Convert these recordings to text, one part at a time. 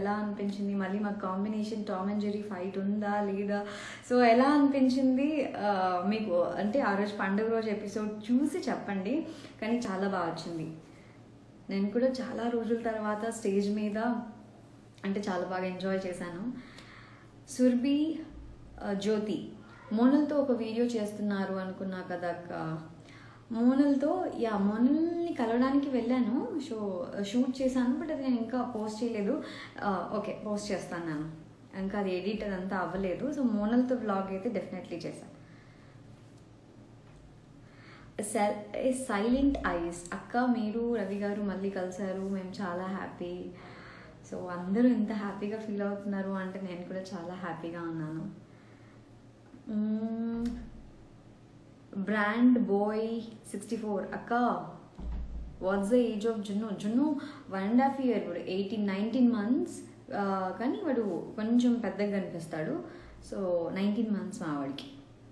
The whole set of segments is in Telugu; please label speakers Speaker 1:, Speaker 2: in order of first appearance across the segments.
Speaker 1: ఎలా అనిపించింది మళ్ళీ మా combination Tom and Jerry fight ఉందా లేదా సో ఎలా అనిపించింది ఆ, మీకు అంటే ఆ రోజు పండుగ రోజు ఎపిసోడ్ చూసి చెప్పండి కానీ చాలా బాగా వచ్చింది నేను కూడా చాలా రోజుల తర్వాత స్టేజ్ మీద అంటే చాలా బాగా ఎంజాయ్ చేశాను సుర్బి ఆ, జ్యోతి మోనల్తో ఒక వీడియో చేస్తున్నారు అనుకున్నా కదా అక్క మోనల్తో యా మోనల్ని కలవడానికి వెళ్ళాను షో షూట్ చేశాను బట్ అది నేను ఇంకా పోస్ట్ చేయలేదు ఆ, ఓకే పోస్ట్ చేస్తాను నేను ఇంకా అది ఎడిట్ అదంతా అవ్వలేదు సో మోనల్తో వ్లాగ్ అయితే డెఫినెట్లీ చేశాను సైలెంట్ ఐస్ అక్క మీరు రవి గారు మళ్ళీ కలిశారు మేము చాలా హ్యాపీ సో అందరూ ఎంత హ్యాపీగా ఫీల్ అవుతున్నారు అంటే నేను కూడా చాలా హ్యాపీగా ఉన్నాను బ్రాండ్ బాయ్ సిక్స్టీ ఫోర్ అక్క what's the age of Junnu Junnu one and half year వాడు ఎయిటీన్ నైన్టీన్ మంత్స్ కానీ వాడు కొంచెం పెద్దగా కనిపిస్తాడు సో నైన్టీన్ మంత్స్ మా వాడికి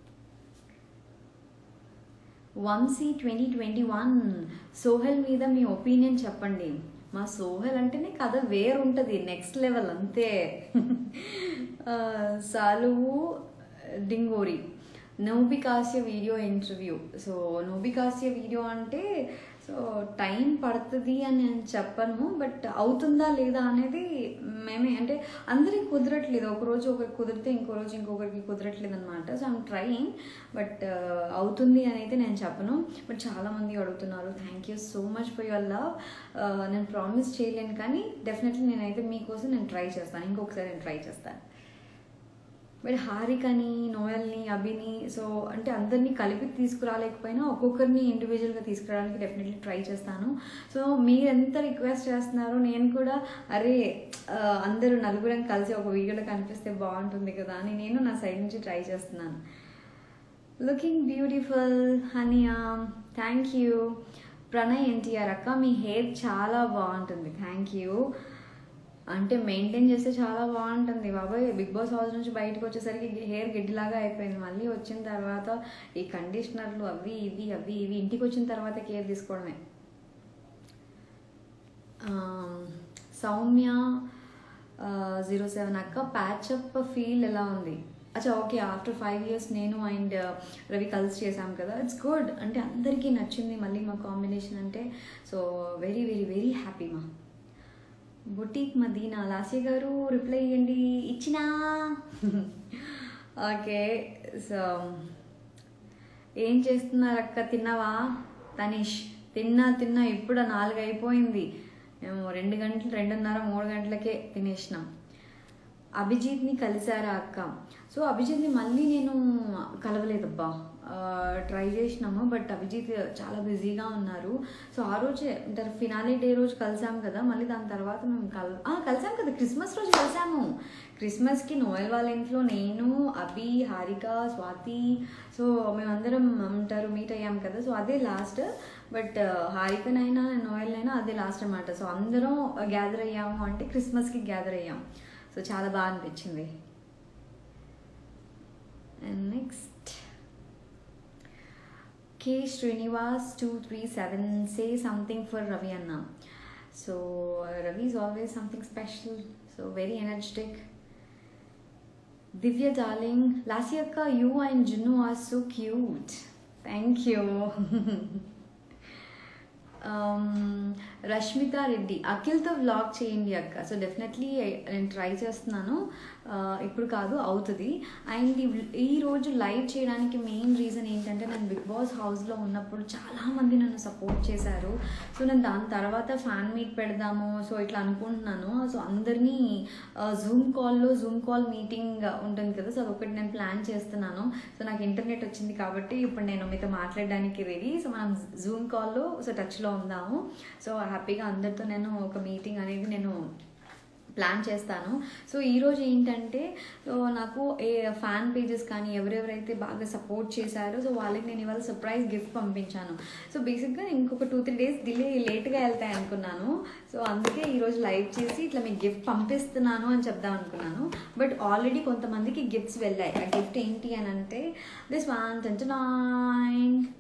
Speaker 1: Vamshi twenty twenty one Sohel మీద మీ ఒపీనియన్ చెప్పండి మా సోహెల్ అంటేనే కథ వేరు ఉంటుంది నెక్స్ట్ లెవెల్ అంతే ఆ, సాలువు డింగోరి నోబికాస్య వీడియో ఇంటర్వ్యూ సో నోబికాస్య వీడియో అంటే సో టైం పడుతుంది అని నేను చెప్పను బట్ అవుతుందా లేదా అనేది మేమే అంటే అందరికి కుదరట్లేదు ఒక రోజు ఒకరికి కుదిరితే ఇంకో రోజు ఇంకొకరికి కుదరట్లేదు అనమాట సో ఐమ్ ట్రయింగ్ బట్ అవుతుంది అని అయితే నేను చెప్పను బట్ చాలామంది అడుగుతున్నారు thank you so much for your love నేను ప్రామిస్ చేయలేను కానీ డెఫినెట్లీ నేనైతే మీకోసం నేను ట్రై చేస్తాను ఇంకొకసారి నేను ట్రై చేస్తాను బట్ హారికని నోయల్ని అభిని సో అంటే అందరినీ కలిపి తీసుకురాలేకపోయినా ఒక్కొక్కరిని ఇండివిజువల్గా తీసుకురావడానికి డెఫినెట్లీ ట్రై చేస్తాను సో మీరు ఎంత రిక్వెస్ట్ చేస్తున్నారో నేను కూడా అరే ఆ, అందరూ నలుగురం కలిసి ఒక వీడియోలో కనిపిస్తే బాగుంటుంది కదా అని నేను నా సైడ్ నుంచి ట్రై చేస్తున్నాను looking beautiful Haniya thank you Pranay NTR అక్క మీ హెయిర్ చాలా బాగుంటుంది థ్యాంక్ యూ అంటే మెయింటైన్ చేస్తే చాలా బాగుంటుంది బాబాయ్ బిగ్ బాస్ హౌస్ నుంచి బయటకు వచ్చేసరికి హెయిర్ గిడ్డిలాగా అయిపోయింది మళ్ళీ వచ్చిన తర్వాత ఈ కండిషనర్లు అవి ఇవి అవి ఇవి ఇంటికి వచ్చిన తర్వాత కేర్ తీసుకోవడమే ఆమ్, సౌమ్య జీరో సెవెన్ అక్క ప్యాచప్ ఫీల్ ఎలా ఉంది అచ్చా ఓకే ఆఫ్టర్ ఫైవ్ ఇయర్స్ నేను అండ్ రవి కలిసి చేశాం కదా ఇట్స్ గుడ్ అంటే అందరికీ నచ్చింది మళ్ళీ మా కాంబినేషన్ అంటే so very very very happy మా బుటీక్ మదీనా లాస్య గారు రిప్లై ఇవ్వండి ఇచ్చినా ఓకే సో ఏం చేస్తున్నారు అక్క తిన్నావా తనీష్ తిన్నా తిన్నా ఇప్పుడు నాలుగు అయిపోయింది మేము రెండు గంటలు రెండున్నర మూడు గంటలకే తినేసినాం అభిజిత్ని కలిసారా అక్క సో అభిజిత్ని మళ్ళీ నేను కలవలేదబ్బా ట్రై చేసినాము బట్ అభిజిత్ చాలా బిజీగా ఉన్నారు సో ఆ రోజే అంటే ఫినాలే డే రోజు కలిసాం కదా మళ్ళీ దాని తర్వాత మేము కల్ ఆ, కలిసాం కదా క్రిస్మస్ రోజు కలిసాము క్రిస్మస్కి నోయల్ వాళ్ళ ఇంట్లో నేను అభి హారిక స్వాతి సో మేమందరం ఉంటారు మీట్ అయ్యాం కదా సో అదే లాస్ట్ బట్ హారికనైనా నోయల్నైనా అదే లాస్ట్ అనమాట సో అందరం గ్యాదర్ అయ్యాము అంటే క్రిస్మస్కి గ్యాదర్ అయ్యాం సో చాలా బాగా అనిపించింది and next K Srinivas two three seven say something for Ravi అన్న so Ravi is always something special so very energetic Divya darling last యొక్క you and Junnu are so cute thank you Rashmitha Reddy అఖిల్తో వ్లాగ్ చేయండి అక్క సో డెఫినెట్లీ నేను ట్రై చేస్తున్నాను ఆ, ఇప్పుడు కాదు అవుతుంది అండ్ ఈ- ఈ రోజు లైవ్ చేయడానికి మెయిన్ రీజన్ ఏంటంటే నేను బిగ్ బాస్ హౌస్లో ఉన్నప్పుడు చాలామంది నన్ను సపోర్ట్ చేశారు సో నేను దాని తర్వాత ఫ్యాన్ మీట్ పెడదాము సో ఇట్లా అనుకుంటున్నాను సో అందరినీ జూమ్ కాల్లో జూమ్ కాల్ మీటింగ్ ఉంటుంది కదా సో అదొకటి నేను ప్లాన్ చేస్తున్నాను సో నాకు ఇంటర్నెట్ వచ్చింది కాబట్టి ఇప్పుడు నేను మీతో మాట్లాడడానికి రెడీ సో మనం జూమ్ కాల్లో సో టచ్లో ఉందాము సో హ్యాపీగా అందరితో నేను ఒక మీటింగ్ అనేది నేను ప్లాన్ చేస్తాను సో ఈరోజు ఏంటంటే సో నాకు ఏ ఫ్యాన్ పేజెస్ కానీ ఎవరెవరైతే బాగా సపోర్ట్ చేశారో సో వాళ్ళకి నేను ఇవాళ సర్ప్రైజ్ గిఫ్ట్ పంపించాను సో బేసిక్గా ఇంకొక టూ త్రీ డేస్ డిలే లేట్గా వెళ్తాయి అనుకున్నాను సో అందుకే ఈరోజు లైవ్ చేసి ఇట్లా మీకు గిఫ్ట్ పంపిస్తున్నాను అని చెప్దాం అనుకున్నాను బట్ ఆల్రెడీ కొంతమందికి గిఫ్ట్స్ వెళ్ళాయి ఆ గిఫ్ట్ ఏంటి అని అంటే this one twenty nine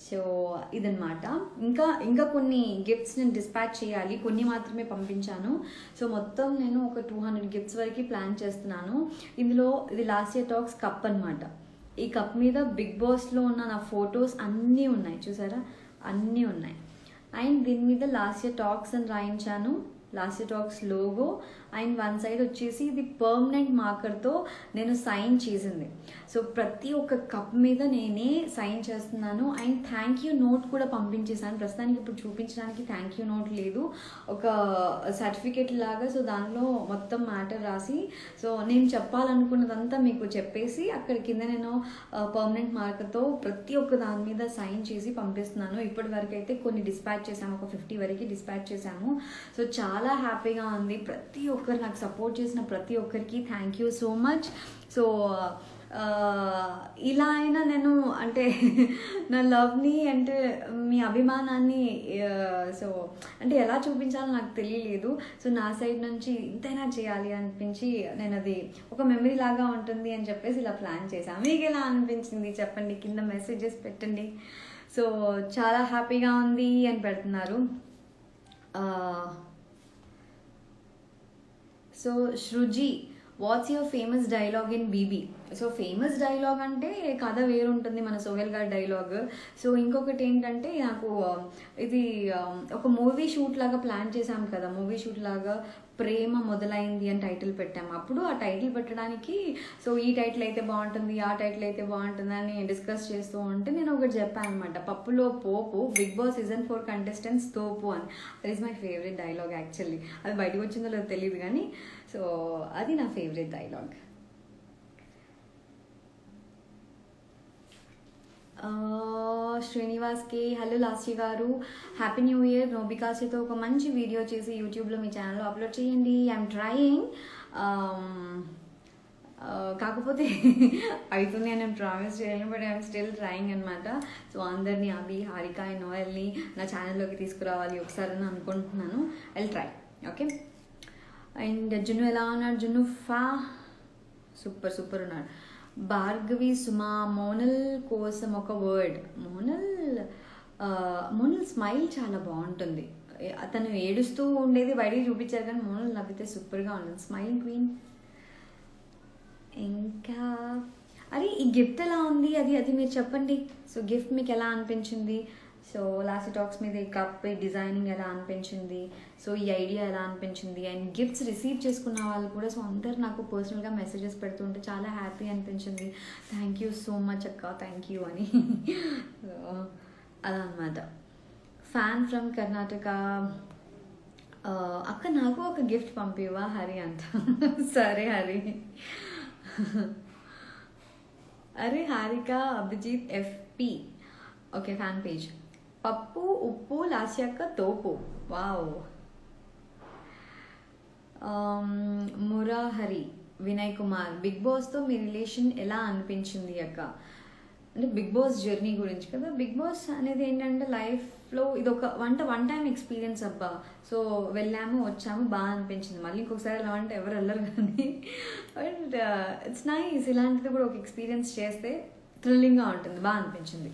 Speaker 1: so ఇదనమాట ఇంకా ఇంకా కొన్ని గిఫ్ట్స్ నేను డిస్పాచ్ చేయాలి కొన్ని మాత్రమే పంపించాను సో మొత్తం నేను ఒక టూ హండ్రెడ్ గిఫ్ట్స్ వరకు ప్లాన్ చేస్తున్నాను ఇందులో ఇది లాస్ట్ ఇయర్ టాక్స్ కప్ అనమాట ఈ కప్ మీద బిగ్ బాస్లో ఉన్న నా ఫొటోస్ అన్నీ ఉన్నాయి చూసారా అన్నీ ఉన్నాయి అండ్ దీని మీద లాస్ట్ ఇయర్ టాక్స్ అని రాయించాను last year tax logo and one side వచ్చేసి ఇది పర్మనెంట్ మార్కర్తో నేను సైన్ చేసింది సో ప్రతి ఒక్క కప్ మీద నేనే సైన్ చేస్తున్నాను అండ్ థ్యాంక్ యూ నోట్ కూడా పంపించేసాను ప్రస్తుతానికి ఇప్పుడు చూపించడానికి థ్యాంక్ యూ నోట్ లేదు ఒక సర్టిఫికేట్ లాగా సో దానిలో మొత్తం మ్యాటర్ రాసి సో నేను చెప్పాలనుకున్నదంతా మీకు చెప్పేసి అక్కడ కింద నేను పర్మనెంట్ మార్కర్తో ప్రతి ఒక్క దాని మీద సైన్ చేసి పంపిస్తున్నాను ఇప్పటి వరకు అయితే కొన్ని డిస్పాచ్ చేశాము ఒక ఫిఫ్టీ వరకు డిస్పాచ్ చేశాము సో చాలా హ్యాపీగా ఉంది ప్రతి ఒక్కరు నాకు సపోర్ట్ చేసిన ప్రతి ఒక్కరికి thank you so much so ఆ, ఇలా అయినా నేను అంటే నా లవ్ని అంటే మీ అభిమానాన్ని సో అంటే ఎలా చూపించాలో నాకు తెలియలేదు సో నా సైడ్ నుంచి ఇంతైనా చేయాలి అనిపించి నేను అది ఒక మెమరీ లాగా ఉంటుంది అని చెప్పేసి ఇలా ప్లాన్ చేశాను మీకు ఎలా అనిపించింది చెప్పండి కింద మెసేజెస్ పెట్టండి సో చాలా హ్యాపీగా ఉంది అని పెడుతున్నారు ఆ, so Sruji what's your famous dialogue in BB so famous dialogue అంటే కథ వేరుంటుంది మన సోహెల్ గారి డైలాగ్ సో ఇంకొకటి ఏంటంటే నాకు ఆ, ఇది ఆ, ఒక మూవీ షూట్ లాగా ప్లాన్ చేశాం కదా మూవీ షూట్ లాగా ప్రేమ మొదలైంది అని టైటిల్ పెట్టాము అప్పుడు ఆ టైటిల్ పెట్టడానికి సో ఈ టైటిల్ అయితే బాగుంటుంది ఆ టైటిల్ అయితే బాగుంటుంది అని డిస్కస్ చేస్తూ ఉంటే నేను ఒకటి చెప్పాను అనమాట పప్పులో పోపు Bigg boss season four contestants తోపు అని that is my favourite dialogue actually అది బయటకు వచ్చిందో లేదో తెలియదు కానీ సో అది నా ఫేవరెట్ డైలాగ్ శ్రీనివాస్కి హలో లాస్య గారు హ్యాపీ న్యూ ఇయర్ నోబికాసితో ఒక మంచి వీడియో చేసి యూట్యూబ్లో మీ ఛానల్లో అప్లోడ్ చేయండి ఐఎమ్ ట్రయింగ్ కాకపోతే అవుతుంది అని నేను ప్రామిస్ చేయను బట్ ఐఎమ్ స్టిల్ ట్రయింగ్ అనమాట సో అందరినీ అభి హారిక అండ్ నోయల్ని నా ఛానల్లోకి తీసుకురావాలి ఒకసారి అని అనుకుంటున్నాను ఐ ట్రై ఓకే అండ్ జున్ను ఎలా ఉన్నాడు జున్ను ఫా సూపర్ సూపర్ ఉన్నాడు భార్గవి సుమా మోనల్ కోసం ఒక వర్డ్ మోనల్ ఆ, మోనల్ స్మైల్ చాలా బాగుంటుంది ఏ- అతను ఏడుస్తూ ఉండేది బయటికి చూపించారు కానీ మోనల్ నవ్వితే సూపర్గా ఉంటుంది స్మైల్ క్వీన్ ఇంకా అరే ఈ గిఫ్ట్ ఎలా ఉంది అది అది మీరు చెప్పండి సో గిఫ్ట్ మీకు ఎలా అనిపించింది సో లాస్ట్ టాక్స్ మీద ఈ కప్ ఈ డిజైనింగ్ ఎలా అనిపించింది సో ఈ ఐడియా ఎలా అనిపించింది అండ్ గిఫ్ట్స్ రిసీవ్ చేసుకున్న వాళ్ళు కూడా సో అందరు నాకు పర్సనల్గా మెసేజెస్ పెడుతుంటే చాలా హ్యాపీ అనిపించింది థ్యాంక్ యూ సో మచ్ అక్క థ్యాంక్ యూ అని సో అలా అనమాట ఫ్యాన్ ఫ్రమ్ కర్ణాటక ఆ, అక్క నాకు ఒక గిఫ్ట్ పంపివా హరి అంట సరే హరి అరే Harika Abhijit FP okay fan page పప్పు ఉప్పు లాస్యక్క తోపు వావ్ మురాహరి వినయ్ కుమార్ బిగ్ బాస్తో మీ రిలేషన్ ఎలా అనిపించింది అక్క అంటే బిగ్ బాస్ జర్నీ గురించి కదా బిగ్ బాస్ అనేది ఏంటంటే లైఫ్లో ఇది ఒక వంట వన్ టైం ఎక్స్పీరియన్స్ అబ్బా సో వెళ్ళాము వచ్చాము బాగా అనిపించింది మళ్ళీ ఇంకొకసారి ఎలా అంటే ఎవరు వెళ్ళరు కానీ బట్ ఇట్స్ నైస్ ఇలాంటిది కూడా ఒక ఎక్స్పీరియన్స్ చేస్తే థ్రిల్లింగ్గా ఉంటుంది బాగా అనిపించింది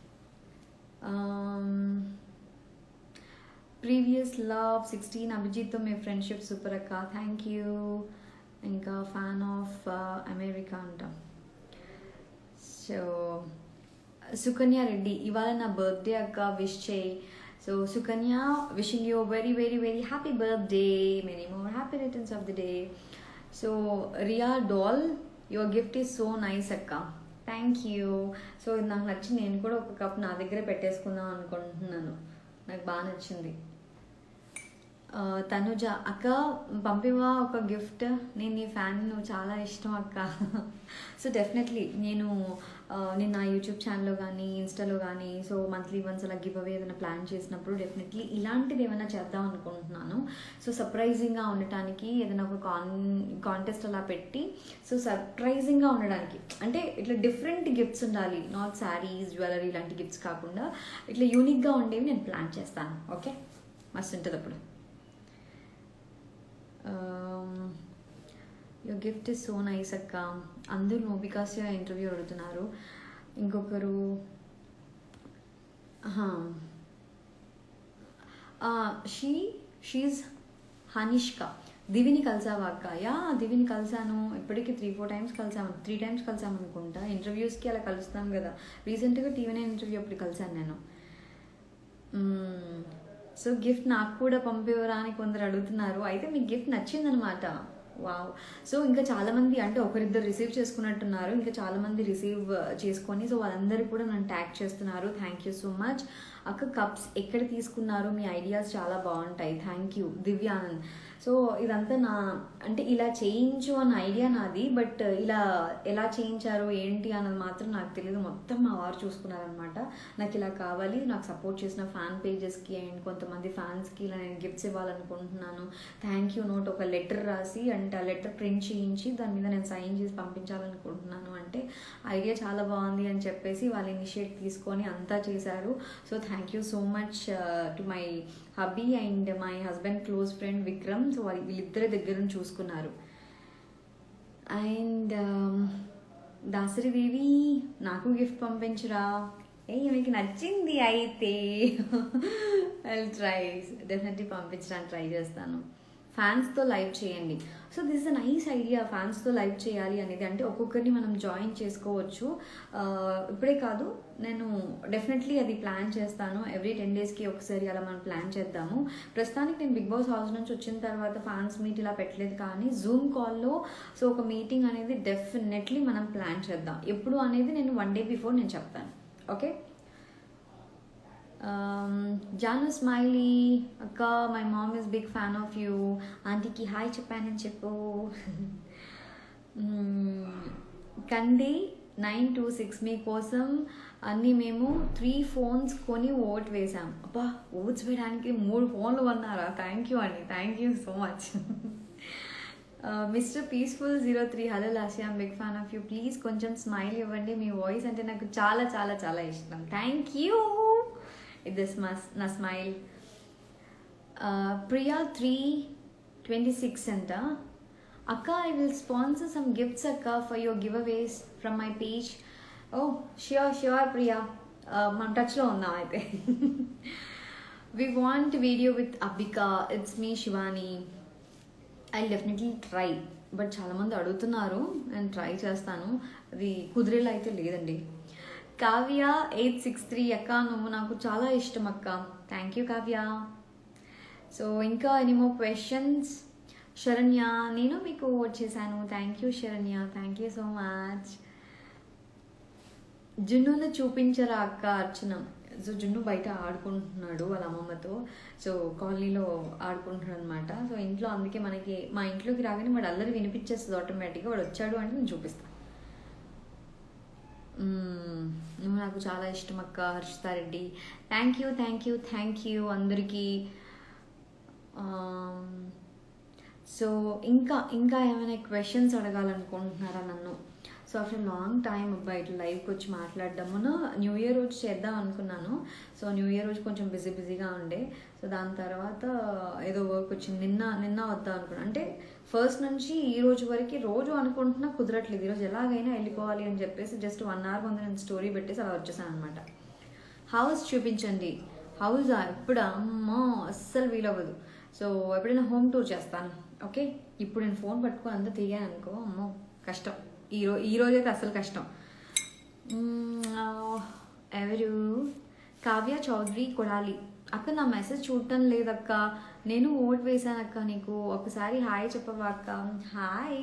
Speaker 1: ప్రీవియస్ లవ్ సిక్స్టీన్ అభిజిత్తో మీ ఫ్రెండ్షిప్ సూపర్ అక్క థ్యాంక్ యూ ఇంకా ఫ్యాన్ ఆఫ్ అమెరికా అంట సో సుకన్య రెడ్డి ఇవాళ నా బర్త్డే అక్క విష్ చేయి so Sukanya wishing you very very very happy birthday many more happy returns of the day so Riya doll your gift is so nice అక్క థ్యాంక్ యూ సో ఇది నాకు నచ్చి నేను కూడా ఒక కప్ నా దగ్గరే పెట్టేసుకుందాం అనుకుంటున్నాను నాకు బాగా నచ్చింది ఆ, తనుజ అక్క పంపివా ఒక గిఫ్ట్ నేను నీ ఫ్యాన్ నువ్వు చాలా ఇష్టం అక్క సో డెఫినెట్లీ నేను ఆ, నేను నా యూట్యూబ్ ఛానల్లో కానీ ఇన్స్టాలో కానీ సో మంత్లీ వన్స్ అలా గివ్ అవే ఏదైనా ప్లాన్ చేసినప్పుడు డెఫినెట్లీ ఇలాంటిది ఏమైనా చేద్దాం అనుకుంటున్నాను సో సర్ప్రైజింగ్గా ఉండటానికి ఏదైనా ఒక కాన్ కాంటెస్ట్ అలా పెట్టి సో సర్ప్రైజింగ్గా ఉండడానికి అంటే ఇట్లా డిఫరెంట్ గిఫ్ట్స్ ఉండాలి నాట్ శారీస్ జ్యువెలరీ ఇలాంటి గిఫ్ట్స్ కాకుండా ఇట్లా యూనిక్గా ఉండేవి నేను ప్లాన్ చేస్తాను ఓకే మస్తు ఉంటుంది అప్పుడు your gift is so nice అక్క అందరూ నోబికాస్ ఇంటర్వ్యూ అడుగుతున్నారు ఇంకొకరు షీ షీజ్ హనిష్క దివిని కలిసావా అక్క యా దివిని కలిసాను ఇప్పటికి త్రీ ఫోర్ టైమ్స్ కలిసాము త్రీ టైమ్స్ కలిసాము అనుకుంటా ఇంటర్వ్యూస్కి అలా కలుస్తాం కదా రీసెంట్గా టీవీ నైన్ ఇంటర్వ్యూ అప్పుడు కలిసాను నేను సో గిఫ్ట్ నాకు కూడా పంపివరా అని కొందరు అడుగుతున్నారు అయితే మీకు గిఫ్ట్ నచ్చిందనమాట వావ్ సో ఇంకా చాలామంది అంటే ఒకరిద్దరు రిసీవ్ చేసుకున్నట్టున్నారు ఇంకా చాలామంది రిసీవ్ చేసుకొని సో వాళ్ళందరూ కూడా నన్ను ట్యాగ్ చేస్తున్నారు థ్యాంక్ యూ సో మచ్ అక్క కప్స్ ఎక్కడ తీసుకున్నారు మీ ఐడియాస్ చాలా బాగుంటాయి థ్యాంక్ యూ దివ్యానంద్ సో ఇదంతా నా అంటే ఇలా చేయించు అన్న ఐడియా నాది బట్ ఇలా ఎలా చేయించారు ఏంటి అన్నది మాత్రం నాకు తెలియదు మొత్తం మా వారు చూసుకున్నారనమాట నాకు ఇలా కావాలి నాకు సపోర్ట్ చేసిన ఫ్యాన్ పేజెస్కి అండ్ కొంతమంది ఫ్యాన్స్కి ఇలా నేను గిఫ్ట్స్ ఇవ్వాలనుకుంటున్నాను థ్యాంక్ యూ నోట్ ఒక లెటర్ రాసి అండ్ ఆ లెటర్ ప్రింట్ చేయించి దాని మీద నేను సైన్ చేసి పంపించాలనుకుంటున్నాను అంటే ఐడియా చాలా బాగుంది అని చెప్పేసి వాళ్ళు ఇనిషియేట్ తీసుకొని అంతా చేశారు so thank you so much to my hubby and my husband close friend Vikram so వాళ్ళు వీళ్ళిద్దరి దగ్గర నుంచి చూసుకున్నారు అండ్ దాసరి దేవి నాకు గిఫ్ట్ పంపించురా ఏ మీకు నచ్చింది అయితే ఐ ట్రై డెఫినెట్లీ పంపించడానికి ట్రై చేస్తాను ఫ్యాన్స్తో లైవ్ చేయండి so this a nice idea ఫ్యాన్స్తో లైవ్ చేయాలి అనేది అంటే ఒక్కొక్కరిని మనం జాయిన్ చేసుకోవచ్చు ఇప్పుడే కాదు నేను డెఫినెట్లీ అది ప్లాన్ చేస్తాను ఎవ్రీ టెన్ డేస్కి ఒకసారి అలా మనం ప్లాన్ చేద్దాము ప్రస్తుతానికి నేను బిగ్ బాస్ హౌస్ నుంచి వచ్చిన తర్వాత ఫ్యాన్స్ మీట్ ఇలా పెట్టలేదు కానీ జూమ్ కాల్లో సో ఒక మీటింగ్ అనేది డెఫినెట్లీ మనం ప్లాన్ చేద్దాం ఎప్పుడు అనేది నేను వన్ డే బిఫోర్ నేను చెప్తాను ఓకే జాను స్మైలీ అక్క my mom is big fan of you ఆంటీకి హాయ్ చెప్పానని చెప్పు కంది నైన్ టూ సిక్స్ మీకోసం అన్నీ మేము త్రీ ఫోన్స్ కొని ఓట్ వేసాం అబ్బా ఓట్స్ వేయడానికి మూడు ఫోన్లు కొన్నారా థ్యాంక్ యూ అండి thank you so much mister peaceful zero three hello Lasya big fan of you please కొంచెం స్మైల్ ఇవ్వండి మీ వాయిస్ అంటే నాకు చాలా చాలా చాలా ఇష్టం థ్యాంక్ యూ దిస్ మస్ నా smile Priya three twenty six అంట అక్క I will sponsor some gifts అక్క for your giveaways from my page oh sure sure Priya మనం టచ్లో ఉందాం అయితే వి వాంట్ వీడియో విత్ అబిక it's me Shivani I definitely try but చాలామంది అడుగుతున్నారు నేను ట్రై చేస్తాను అది కుదిరేలా అయితే లేదండి కావ్య ఎయిట్ సిక్స్ త్రీ అక్క నువ్వు నాకు చాలా ఇష్టం అక్క థ్యాంక్ యూ కావ్య సో ఇంకా ఎనీమో క్వశ్చన్స్ శరణ్య నేను మీకు వచ్చేసాను thank you Saranya thank you so much జున్నును చూపించరా అక్క అర్చన సో జున్ను బయట ఆడుకుంటున్నాడు వాళ్ళ అమ్మమ్మతో సో కాలనీలో ఆడుకుంటున్నాడు అనమాట సో ఇంట్లో అందుకే మనకి మా ఇంట్లోకి రాగానే వాడు అల్లరి వినిపించేస్తుంది ఆటోమేటిక్గా వాడు వచ్చాడు అంటే నేను చూపిస్తాను నువ్వు నాకు చాలా ఇష్టం అక్క Harshita Reddy thank you thank you thank you అందరికీ సో ఇంకా ఇంకా ఏమైనా క్వశ్చన్స్ అడగాలనుకుంటున్నారా నన్ను సో ఆఫ్టర్ లాంగ్ టైం అబ్బాయి ఇట్లా లైవ్కి వచ్చి మాట్లాడదామున న్యూ ఇయర్ రోజు చేద్దాం అనుకున్నాను సో న్యూ ఇయర్ రోజు కొంచెం బిజీ బిజీగా ఉండే సో దాని తర్వాత ఏదో వర్క్ వచ్చింది నిన్న నిన్న వద్దాం అనుకున్నాను అంటే ఫస్ట్ నుంచి ఈ రోజు వరకు రోజు అనుకుంటున్నా కుదరట్లేదు ఈరోజు ఎలాగైనా వెళ్ళిపోవాలి అని చెప్పేసి జస్ట్ వన్ అవర్ ముందు నేను స్టోరీ పెట్టేసి అలా వచ్చేసాను అనమాట హౌస్ చూపించండి హౌస్ ఎప్పుడు అమ్మో అస్సలు వీలవ్వదు సో ఎప్పుడైనా హోమ్ టూర్ చేస్తాను ఓకే ఇప్పుడు నేను ఫోన్ పట్టుకొని అంతా తిరిగాను అనుకో అమ్మో కష్టం ఈ రో ఈ రోజైతే అసలు కష్టం ఎవరు కావ్య చౌదరి కొడాలి అక్క నా మెసేజ్ చూడటం లేదక్క నేను ఓట్ వేసానక్క నీకు ఒకసారి హాయ్ చెప్పవా అక్క హాయ్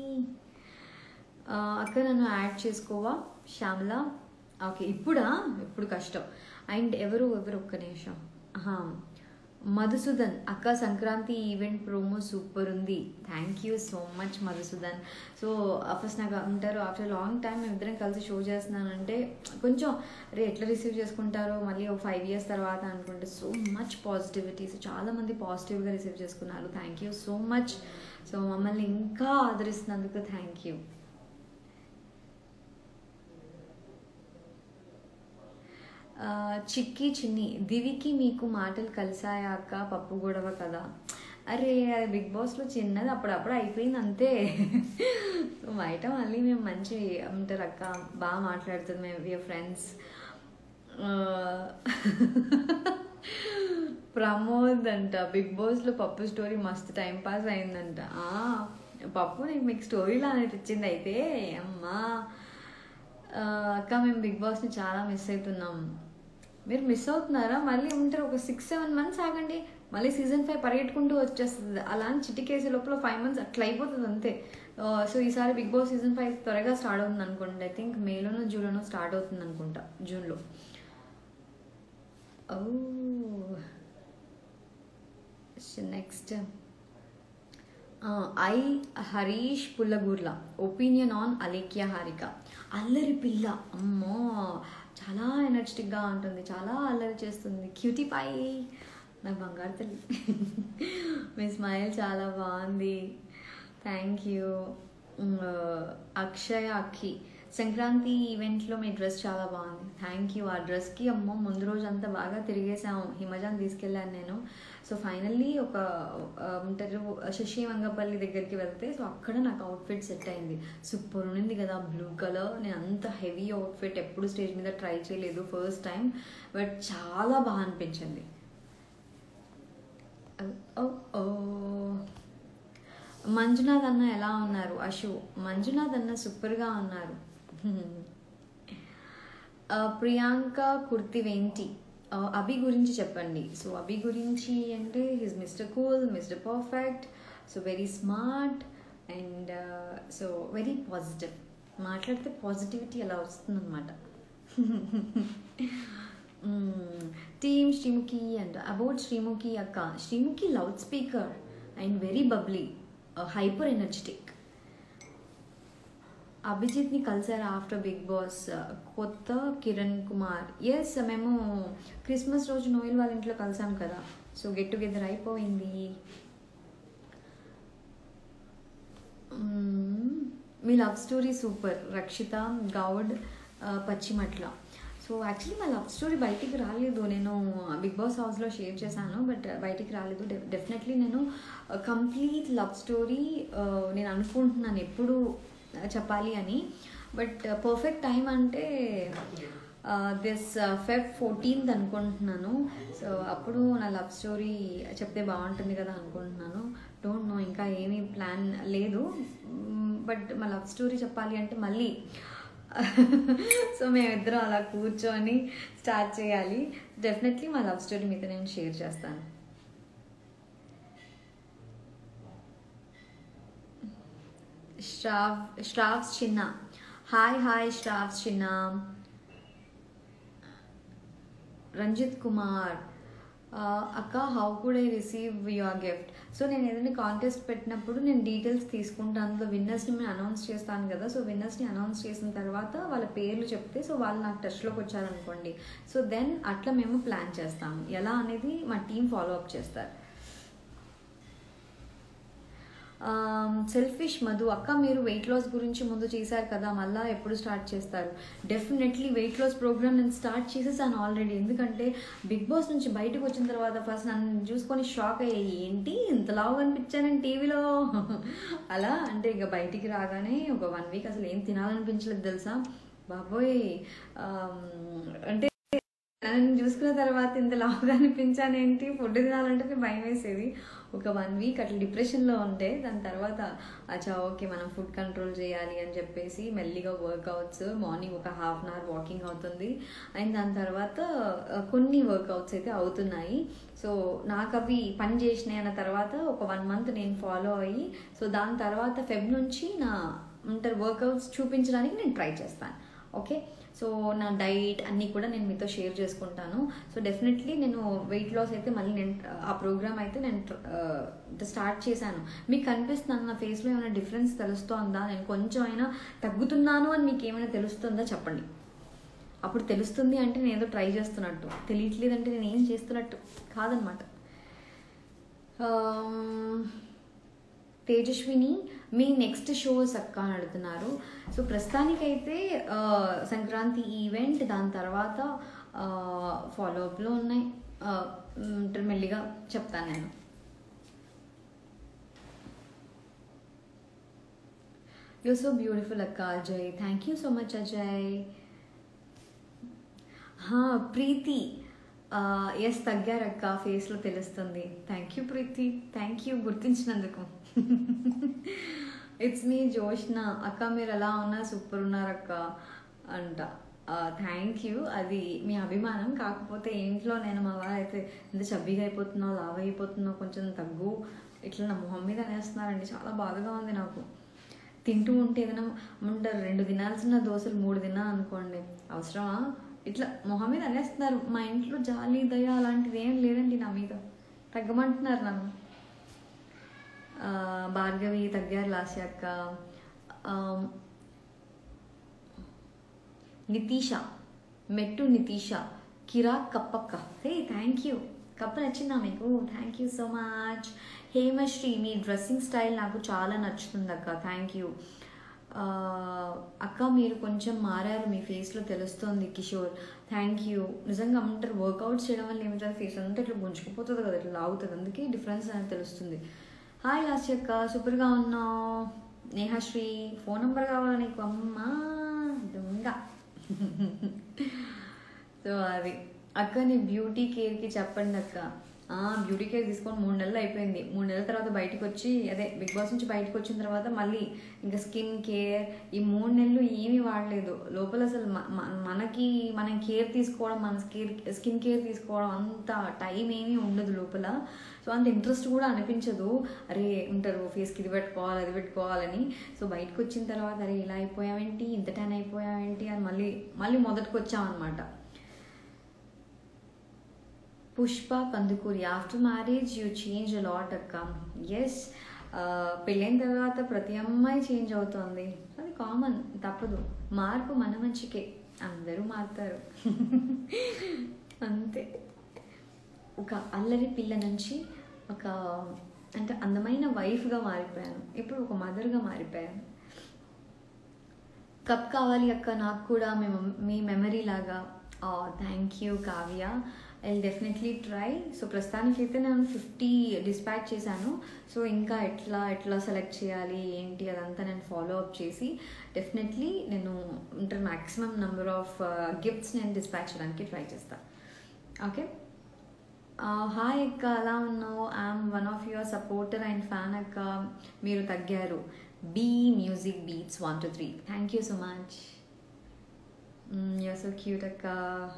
Speaker 1: అక్క నన్ను యాడ్ చేసుకోవా శ్యామల ఓకే ఇప్పుడా ఇప్పుడు కష్టం అండ్ ఎవరు ఎవరు ఒక్క నిమిషం మధుసూదన్ అక్క సంక్రాంతి ఈవెంట్ ప్రోమో సూపర్ ఉంది thank you so much Madhusudan so first నాకు అంటారు ఆఫ్టర్ లాంగ్ టైం మేము ఇద్దరం కలిసి షో చేస్తున్నానంటే కొంచెం రే ఎట్లా రిసీవ్ చేసుకుంటారో మళ్ళీ ఒక ఫైవ్ ఇయర్స్ తర్వాత అనుకుంటే సో మచ్ పాజిటివిటీ సో చాలామంది పాజిటివ్గా రిసీవ్ చేసుకున్నారు thank you so much so మమ్మల్ని ఇంకా ఆదరిస్తున్నందుకు థ్యాంక్ యూ చిక్కి చిన్ని దివికి మీకు మాటలు కలిసాయా అక్క పప్పు గొడవ కదా అరే అది బిగ్ బాస్లో చిన్నది అప్పుడప్పుడు అయిపోయింది అంతే సో బయట మళ్ళీ మేము మంచి ఉంటారు అక్క బాగా మాట్లాడుతుంది మేము వియర్ ఫ్రెండ్స్ ఆ, ప్రమోద్ అంట బిగ్ బాస్లో పప్పు స్టోరీ మస్తు టైం పాస్ అయిందంట ఆ, పప్పు నీకు మీకు స్టోరీలా అనిపించింది అయితే అమ్మా ఆ, అక్క మేము బిగ్ బాస్ని చాలా మిస్ అవుతున్నాం మీరు మిస్ అవుతున్నారా మళ్ళీ ఉంటారు ఒక సిక్స్ సెవెన్ మంత్స్ ఆగండి మళ్ళీ సీజన్ ఫైవ్ పరిగెట్టుకుంటూ వచ్చేస్తుంది అలా అని చిటికేసే లోపల ఫైవ్ మంత్స్ అట్లా అయిపోతుంది అంతే సో ఈసారి బిగ్ బాస్ సీజన్ ఫైవ్ త్వరగా స్టార్ట్ అవుతుంది అనుకోండి ఐ థింక్ మేలోనో జూన్లోనో స్టార్ట్ అవుతుంది అనుకుంటా జూన్లో oh next I Harish Pullagurla opinion on Alekhya Harika అల్లరి పిల్ల అమ్మో చాలా ఎనర్జెటిక్గా ఉంటుంది చాలా అల్లరి చేస్తుంది క్యూటీ పై నా బంగారు తల్లి మీ స్మైల్ చాలా బాగుంది థ్యాంక్ యూ అక్షయ అఖి సంక్రాంతి ఈవెంట్లో మీ డ్రెస్ చాలా బాగుంది థ్యాంక్ యూ ఆ డ్రెస్కి అమ్మో ముందు రోజు అంతా బాగా తిరిగేసాము హిమజాన్ తీసుకెళ్ళాను నేను సో ఫైనల్లీ ఒక ఆ, ఉంటారు శశి వంగపల్లి దగ్గరికి వెళ్తే సో అక్కడ నాకు అవుట్ఫిట్ సెట్ అయింది సూపర్ ఉన్నింది కదా బ్లూ కలర్ నేను అంత హెవీ అవుట్ఫిట్ ఎప్పుడు స్టేజ్ మీద ట్రై చేయలేదు ఫస్ట్ టైం బట్ చాలా బాగా అనిపించింది ఓ ఓ మంజునాథ్ అన్న ఎలా ఉన్నారు అశు మంజునాథ్ అన్న సూపర్గా ఉన్నారు ఆ, ప్రియాంక కుర్తివేంటి ఆ, అభి గురించి చెప్పండి సో అభి గురించి అంటే his mister cool mister perfect so very smart and so very positive మాట్లాడితే పాజిటివిటీ అలా వస్తుందన్నమాట team Sreemukhi and about Sreemukhi అక్క Sreemukhi loud speaker and very bubbly hyper energetic అభిజిత్ని కలిసారా ఆఫ్టర్ బిగ్ బాస్ కొత్త కిరణ్ కుమార్ ఎస్ మేము క్రిస్మస్ రోజు నోయల్ వాళ్ళ ఇంట్లో కలిసాం కదా సో గెట్ టుగెదర్ అయిపోయింది మ్మ్. మీ love story super Rakshitha Goud ఆ, పచ్చిమట్ల సో యాక్చువల్లీ మా లవ్ స్టోరీ బయటికి రాలేదు నేను బిగ్ బాస్ హౌస్లో షేర్ చేశాను బట్ బయటికి రాలేదు డెఫినెట్లీ నేను కంప్లీట్ లవ్ స్టోరీ నేను అనుకుంటున్నాను ఎప్పుడు చెప్పాలి అని బట్ పర్ఫెక్ట్ టైం అంటే దిస్ ఫెబ్ ఫోర్టీన్త్ అనుకుంటున్నాను సో అప్పుడు నా లవ్ స్టోరీ చెప్తే బాగుంటుంది కదా అనుకుంటున్నాను డోంట్ నో ఇంకా ఏమీ ప్లాన్ లేదు బట్ మా లవ్ స్టోరీ చెప్పాలి అంటే మళ్ళీ సో మేమిద్దరం అలా కూర్చొని స్టార్ట్ చేయాలి డెఫినెట్లీ మా లవ్ స్టోరీ మీతో నేను షేర్ చేస్తాను శ్రావ్ శ్రావ్స్ చిన్న హాయ్ హాయ్ శ్రావ్స్ చిన్న రంజిత్ కుమార్ ఆ, అక్క how could I receive your gift so నేను ఏదైనా కాంటెస్ట్ పెట్టినప్పుడు నేను డీటెయిల్స్ తీసుకుంటాను అందులో విన్నర్స్ని నేను అనౌన్స్ చేస్తాను కదా సో విన్నర్స్ని అనౌన్స్ చేసిన తర్వాత వాళ్ళ పేర్లు చెప్తే సో వాళ్ళు నాకు టచ్లోకి వచ్చారనుకోండి సో దెన్ అట్లా మేము ప్లాన్ చేస్తాము ఎలా అనేది మా టీం ఫాలో అప్ చేస్తారు సెల్ఫిష్ మధు అక్క మీరు వెయిట్ లాస్ గురించి ముందు చేశారు కదా మళ్ళీ ఎప్పుడు స్టార్ట్ చేస్తారు డెఫినెట్లీ వెయిట్ లాస్ ప్రోగ్రామ్ నేను స్టార్ట్ చేసేసాను ఆల్రెడీ ఎందుకంటే బిగ్ బాస్ నుంచి బయటకు వచ్చిన తర్వాత ఫస్ట్ నన్ను చూసుకొని షాక్ అయ్యాయి ఏంటి ఇంతలాగా అనిపించాను టీవీలో అలా అంటే ఇక బయటికి రాగానే ఒక వన్ వీక్ అసలు ఏం తినాలనిపించలేదు తెలుసా బాబోయ్ ఆమ్, అంటే నన్ను చూసుకున్న తర్వాత ఇంత లావుగా అనిపించాను ఏంటి ఫుడ్ తినాలంటే భయం వేసేది ఒక వన్ వీక్ అట్లా డిప్రెషన్లో ఉంటే దాని తర్వాత అచ్చా ఓకే మనం ఫుడ్ కంట్రోల్ చేయాలి అని చెప్పేసి మెల్లిగా వర్కౌట్స్ మార్నింగ్ ఒక హాఫ్ అన్ అవర్ వాకింగ్ అవుతుంది అండ్ దాని తర్వాత ఆ, కొన్ని వర్కౌట్స్ అయితే అవుతున్నాయి సో నాకు అవి పని చేసినాయి అన్న తర్వాత ఒక వన్ మంత్ నేను ఫాలో అయ్యి సో దాని తర్వాత ఫెబ్ నుంచి నా ఉంటారు వర్కౌట్స్ చూపించడానికి నేను ట్రై చేస్తాను ఓకే సో నా డైట్ అన్నీ కూడా నేను మీతో షేర్ చేసుకుంటాను సో డెఫినెట్లీ నేను వెయిట్ లాస్ అయితే మళ్ళీ నేను ఆ ప్రోగ్రామ్ అయితే నేను స్టార్ట్ చేశాను మీకు కనిపిస్తున్నాను నా ఫేస్లో ఏమైనా డిఫరెన్స్ తెలుస్తోందా నేను కొంచెం అయినా తగ్గుతున్నాను అని మీకు ఏమైనా తెలుస్తుందా చెప్పండి అప్పుడు తెలుస్తుంది అంటే నేను ఏదో ట్రై చేస్తున్నట్టు తెలియట్లేదంటే నేను ఏం చేస్తున్నట్టు కాదనమాట తేజస్విని మీ నెక్స్ట్ షోస్ అక్క అని అడుగుతున్నారు సో ప్రస్తుతానికైతే ఆ, సంక్రాంతి ఈవెంట్ దాని తర్వాత ఫాలోఅప్లో ఉన్నాయి ఆ, మ్, మెల్లిగా చెప్తాను నేను యూ సో బ్యూటిఫుల్ అక్క Ajay thank you so much Ajay హా, ప్రీతి ఎస్ తగ్గారక్క ఫేస్లో తెలుస్తుంది thank you Preethi thank you గుర్తించినందుకు ఇట్స్ మీ జోష్న అక్క మీరు ఎలా ఉన్నా సూపర్ ఉన్నారక్క అంట థ్యాంక్ యూ అది మీ అభిమానం కాకపోతే ఇంట్లో నేను మా వారు అయితే ఎంత చబ్బీగా అయిపోతున్నావు లావ్ అయిపోతున్నావు కొంచెం తగ్గు ఇట్లా నా మొహం మీద అనేస్తున్నారండి చాలా బాధగా ఉంది నాకు తింటూ ఉంటే ఏదైనా ఉంటారు రెండు తినాల్సిన దోశలు మూడు తిన్నాను అనుకోండి అవసరమా ఇట్లా మొహం మీద అనేస్తున్నారు మా ఇంట్లో జాలి దయ అలాంటిది ఏం లేదండి నా మీద తగ్గమంటున్నారు నన్ను ఆ, భార్గవి తగ్గారు లాస్యాక్క నితీష మెట్టు నితీష కిరాక్ కప్పక్క హే థ్యాంక్ యూ కప్ప నచ్చిందా మీకు thank you so much Hemasri మీ డ్రెస్సింగ్ స్టైల్ నాకు చాలా నచ్చుతుంది అక్క థ్యాంక్ యూ అక్క మీరు కొంచెం మారారు మీ ఫేస్లో తెలుస్తోంది కిషోర్ థ్యాంక్ యూ నిజంగా అంటారు వర్కౌట్స్ చేయడం వల్ల ఏమిటంటే ఫేస్ అంతా ఇట్లా గుంజుకుపోతుంది కదా ఇట్లా లాగుతుంది అందుకే డిఫరెన్స్ అనేది తెలుస్తుంది హాయ్ లాస్ట్ అక్క సూపర్గా ఉన్నావు నేహాశ్రీ ఫోన్ నెంబర్ కావాలా నీకు అమ్మా దొంగ సో అది అక్క నీ బ్యూటీ కేర్కి చెప్పండి అక్క ఆ, బ్యూటీ కేర్ తీసుకొని మూడు నెలలు అయిపోయింది మూడు నెలల తర్వాత బయటకు వచ్చి అదే బిగ్ బాస్ నుంచి బయటకు వచ్చిన తర్వాత మళ్ళీ ఇంకా స్కిన్ కేర్ ఈ మూడు నెలలు ఏమీ వాడలేదు లోపల అసలు మ- మ- మనకి మనం కేర్ తీసుకోవడం మన స్కిన్ స్కిన్ కేర్ తీసుకోవడం అంత టైం ఏమీ ఉండదు లోపల సో అంత ఇంట్రెస్ట్ కూడా అనిపించదు అరే ఉంటారు ఫేస్కి ఇది పెట్టుకోవాలి అది పెట్టుకోవాలని సో బయటకు వచ్చిన తర్వాత అరే ఇలా అయిపోయావేంటి ఇంత టైం అయిపోయావేంటి అని మళ్ళీ మళ్ళీ మొదటికి వచ్చామన్నమాట Pushpa Kandukuri after marriage you change lot అక్క ఎస్ పెళ్ళైన తర్వాత ప్రతి అమ్మాయి చేంజ్ అవుతుంది అది కామన్ తప్పదు మార్పు మన మంచికే అందరూ మారుతారు అంతే ఒక అల్లరి పిల్ల నుంచి ఒక అంటే అందమైన వైఫ్గా మారిపోయాను ఇప్పుడు ఒక మదర్గా మారిపోయాను కప్ కావాలి అక్క నాకు కూడా మీ మమ్- మీ మెమరీ లాగా thank you Kavya I definitely try so ప్రస్తుతానికి అయితే నేను ఫిఫ్టీ డిస్పాచ్ చేశాను సో ఇంకా ఎట్లా ఎట్లా సెలెక్ట్ చేయాలి ఏంటి అదంతా నేను ఫాలో అప్ చేసి డెఫినెట్లీ నేను అంటే మ్యాక్సిమం నెంబర్ ఆఫ్ గిఫ్ట్స్ నేను డిస్పాచ్ చేయడానికి ట్రై చేస్తాను ఓకే హాయ్ అక్క ఎలా ఉన్నావు I'm one of your supporter and fan అక్క మీరు తగ్గారు బీ music beats one two three thank you so much you're so cute అక్క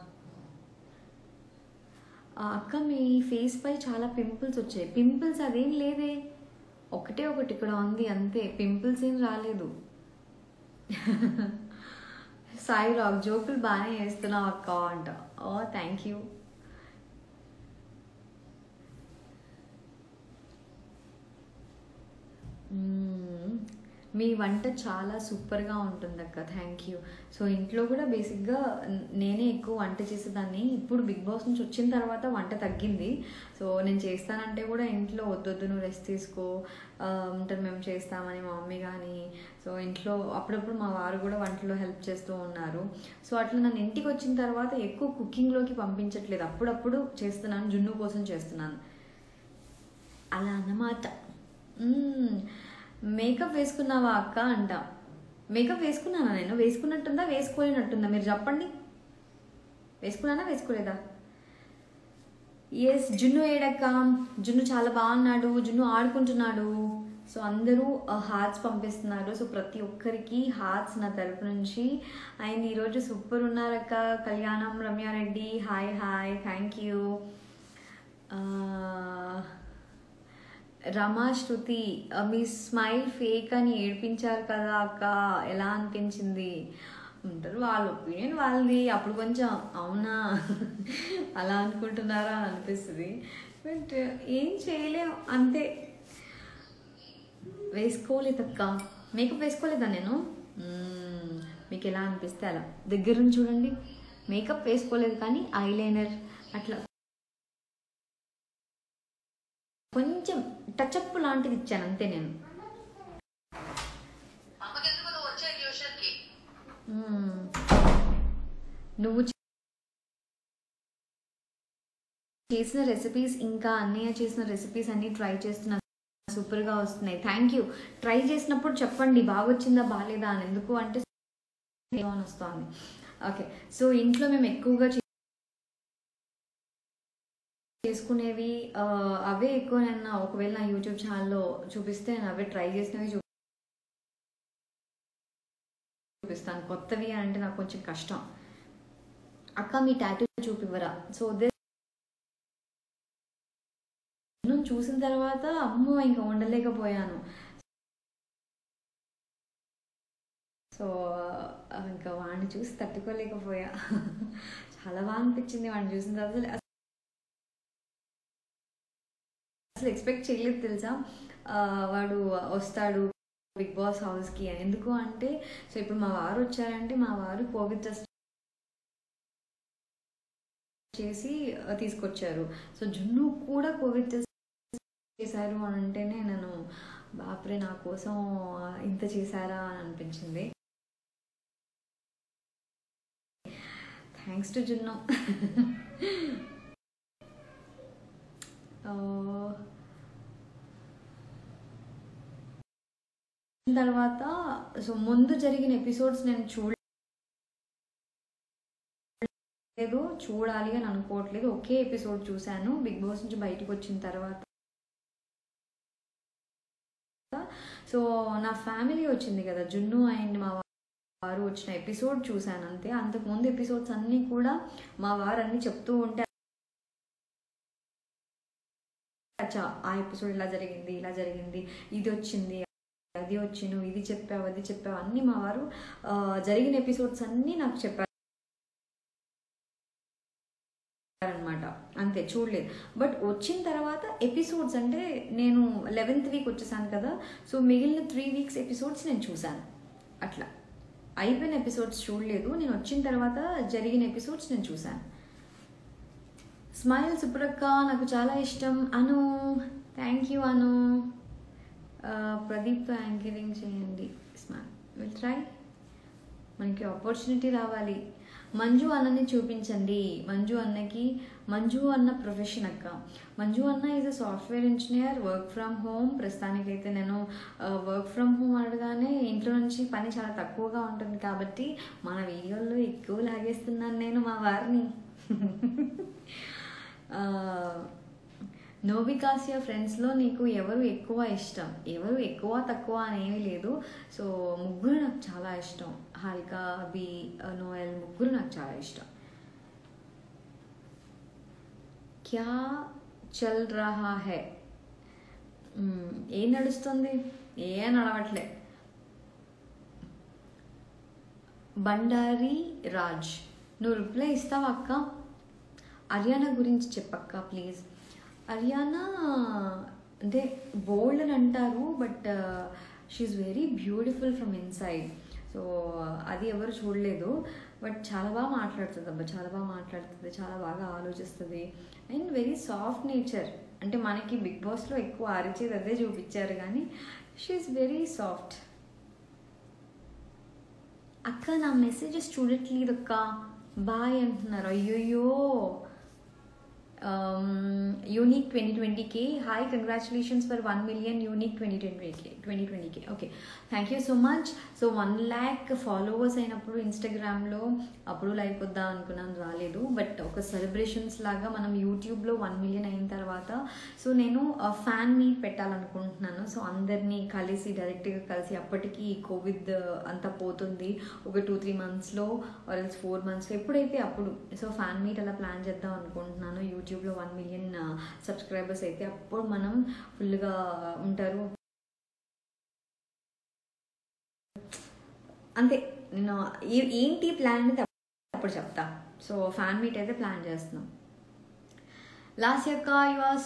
Speaker 1: ఆ, అక్క మీ ఫేస్ పై చాలా పింపుల్స్ వచ్చాయి పింపుల్స్ అదేం లేదే ఒకటే ఒకటి ఇక్కడ ఉంది అంతే పింపుల్స్ ఏం రాలేదు సాయి రాక్ జోకులు బాగానే వేస్తున్నావు అక్క అంట ఓ థ్యాంక్ యూ మ్మ్. మీ వంట చాలా సూపర్గా ఉంటుంది అక్క థ్యాంక్ యూ సో ఇంట్లో కూడా బేసిక్గా నేనే ఎక్కువ వంట చేసేదాన్ని ఇప్పుడు బిగ్ బాస్ నుంచి వచ్చిన తర్వాత వంట తగ్గింది సో నేను చేస్తానంటే కూడా ఇంట్లో వద్దొద్దు నువ్వు రెస్ట్ తీసుకో ఆ, ఉంటారు మేము చేస్తామని మా మమ్మీ కానీ సో ఇంట్లో అప్పుడప్పుడు మా వారు కూడా వంటలో హెల్ప్ చేస్తూ ఉన్నారు సో అట్లా నన్ను ఇంటికి వచ్చిన తర్వాత ఎక్కువ కుకింగ్లోకి పంపించట్లేదు అప్పుడప్పుడు చేస్తున్నాను జున్ను కోసం చేస్తున్నాను అలా అన్నమాట మ్మ్. మేకప్ వేసుకున్నావా అక్క అంట మేకప్ వేసుకున్నానా నేను వేసుకున్నట్టుందా వేసుకోలేనట్టుందా మీరు చెప్పండి వేసుకున్నానా వేసుకోలేదా ఎస్ జున్ను ఏడక్క జున్ను చాలా బాగున్నాడు జున్ను ఆడుకుంటున్నాడు సో అందరూ హార్ట్స్ పంపిస్తున్నారు సో ప్రతి ఒక్కరికి హార్ట్స్ నా తరపు నుంచి అండ్ ఈరోజు సూపర్ ఉన్నారక్క కళ్యాణం Ramya Reddy hi hi thank you Rama Shruti ఆ, మీ స్మైల్ ఫేక్ అని ఏడిపించారు కదా అక్క ఎలా అనిపించింది ఉంటారు వాళ్ళ ఒపీనియన్ వాళ్ళది అప్పుడు కొంచెం అవునా అలా అనుకుంటున్నారా అని అనిపిస్తుంది బట్ ఏం చేయలేం అంతే వేసుకోలేదక్క మేకప్ వేసుకోలేదా నేను మ్మ్. మీకు ఎలా అనిపిస్తే అలా దగ్గర నుంచి చూడండి మేకప్ వేసుకోలేదు కానీ ఐలైనర్ అట్లా కొంచెం టచ్అప్ లాంటిది ఇచ్చాను అంతే నేను
Speaker 2: అమ్మకెందుకు నువ్వు వచ్చే ట్యూషన్ కి
Speaker 1: మ్మ్. నువ్వు చేసిన రెసిపీస్ ఇంకా అన్నయ్య చేసిన రెసిపీస్ అన్ని ట్రై చేస్తున్నా సూపర్గా వస్తున్నాయి థ్యాంక్ యూ ట్రై చేసినప్పుడు చెప్పండి బాగా వచ్చిందా బాగాలేదా అని ఎందుకు అంటే అని వస్తుంది ఓకే సో ఇంట్లో మేము ఎక్కువగా చేసుకునేవి ఆ, అవే ఎక్కువ నేను ఒకవేళ నా యూట్యూబ్ ఛానల్లో చూపిస్తే నేను అవే ట్రై చేసినవి చూ- చూపిస్తాను కొత్తవి అంటే నాకు కొంచెం కష్టం అక్క మీ టాటూ చూపివ్వరా సో దే నేను చూసిన తర్వాత అమ్మో ఇంకా ఉండలేకపోయాను సో ఆ, ఇంకా వాడిని చూసి తట్టుకోలేకపోయా చాలా బాగా అనిపించింది వాడిని చూసిన తర్వాత అసలు- అసలు ఎక్స్పెక్ట్ చేయలేదు తెలుసా ఆ, వాడు వస్తాడు బిగ్ బాస్ హౌస్కి ఎందుకు అంటే సో ఇప్పుడు మా వారు వచ్చారంటే మా వారు కోవిడ్ టెస్ట్ చేసి ఆ, తీసుకొచ్చారు సో జున్ను కూడా కోవిడ్ టెస్ట్ చేశారు అని అంటేనే నేను బాప్రే నా కోసం ఇంత చేశారా అని అనిపించింది థ్యాంక్స్ టు జున్ను ఆ, తర్వాత సో ముందు జరిగిన ఎపిసోడ్స్ నేను చూడలేదు చూడాలి అని అనుకోవట్లేదు ఒకే ఎపిసోడ్ చూశాను బిగ్ బాస్ నుంచి బయటకు వచ్చిన తర్వాత సో నా ఫ్యామిలీ వచ్చింది కదా జున్ను అండ్ మా వారు వచ్చిన ఎపిసోడ్ చూశాను అంతే అంతకు ముందు ఎపిసోడ్స్ అన్నీ కూడా మా వారు అన్ని చెప్తూ ఉంటే అచ్చా ఆ ఎపిసోడ్ ఇలా జరిగింది ఇలా జరిగింది ఇది వచ్చింది అది వచ్చి నువ్వు ఇది చెప్పావు అది చెప్పావు అన్ని మా వారు ఆ, జరిగిన ఎపిసోడ్స్ అన్నీ నాకు చెప్పారు అనమాట అంతే చూడలేదు బట్ వచ్చిన తర్వాత ఎపిసోడ్స్ అంటే నేను లెవెన్త్ వీక్ వచ్చేసాను కదా సో మిగిలిన త్రీ వీక్స్ ఎపిసోడ్స్ నేను చూశాను అట్లా అయిపోయిన ఎపిసోడ్స్ చూడలేదు నేను వచ్చిన తర్వాత జరిగిన ఎపిసోడ్స్ నేను చూశాను స్మైల్ సుప్రక్క నాకు చాలా ఇష్టం అను థ్యాంక్ యూ అను ఆ, ప్రదీప్తో యాంకరింగ్ చేయండి స్మైల్ విల్ ట్రై మనకి ఆపర్చునిటీ రావాలి మంజు అన్నని చూపించండి మంజు అన్నకి మంజు అన్న ప్రొఫెషన్ అక్క మంజు అన్న is a software engineer work from home ప్రస్తుతానికైతే నేను వర్క్ ఫ్రమ్ హోమ్ అనగానే ఇంట్లో నుంచి పని చాలా తక్కువగా ఉంటుంది కాబట్టి మన వీడియోల్లో ఎక్కువ లాగేస్తున్నాను నేను మా వారిని ఆ, నోబికాసియా ఫ్రెండ్స్లో నీకు ఎవరు ఎక్కువ ఇష్టం ఎవరు ఎక్కువ తక్కువ అనేవి లేదు సో ముగ్గురు నాకు చాలా ఇష్టం హారిక బి నోయల్ ముగ్గురు నాకు చాలా ఇష్టం క్యా చల్ రహా హై మ్మ్, ఏం నడుస్తుంది ఏం నడవట్లే బండారి రాజ్ నువ్వు రిప్లై ఇస్తావా అక్క అరియానా గురించి చెప్పక్క ప్లీజ్ అరియానా అంటే బోల్డ్ అని అంటారు but she's very beautiful from inside so అది ఎవరు చూడలేదు బట్ చాలా బాగా మాట్లాడుతుంది అబ్బా చాలా బాగా మాట్లాడుతుంది చాలా బాగా ఆలోచిస్తుంది అండ్ వెరీ సాఫ్ట్ నేచర్ అంటే మనకి బిగ్ బాస్లో ఎక్కువ అరిచేది అదే చూపించారు కానీ షీఈ్ వెరీ సాఫ్ట్ అక్క నా మెసేజెస్ చూడట్లేదు అక్క బాయ్ అంటున్నారు అయ్యోయ్యో unique twenty twenty K hi congratulations for one million unique twenty twenty K twenty twenty K okay thank you so much so one lakh followers అయినప్పుడు ఇన్స్టాగ్రామ్లో అప్పుడు లైక్ వద్దాం అనుకున్నాను రాలేదు బట్ ఒక సెలబ్రేషన్స్ లాగా మనం యూట్యూబ్లో వన్ మిలియన్ అయిన తర్వాత సో నేను ఫ్యాన్ మీట్ పెట్టాలనుకుంటున్నాను సో అందరినీ కలిసి డైరెక్ట్గా కలిసి అప్పటికి కోవిడ్ అంతా పోతుంది ఒక టూ త్రీ మంత్స్లో ఆర్ఎల్స్ ఫోర్ మంత్స్లో ఎప్పుడైతే అప్పుడు సో ఫ్యాన్ మీట్ అలా ప్లాన్ చేద్దాం అనుకుంటున్నాను యూట్యూబ్లో వన్ మిలియన్ సబ్స్క్రైబర్స్ అయితే అప్పుడు మనం ఫుల్గా ఉంటారు అంతే నేను ఏ- ఏంటి ప్లాన్ అనేది అప్పుడు చెప్తా సో ఫ్యాన్ మీట్ అయితే ప్లాన్ చేస్తున్నాం లాస్ట్ యొక్క your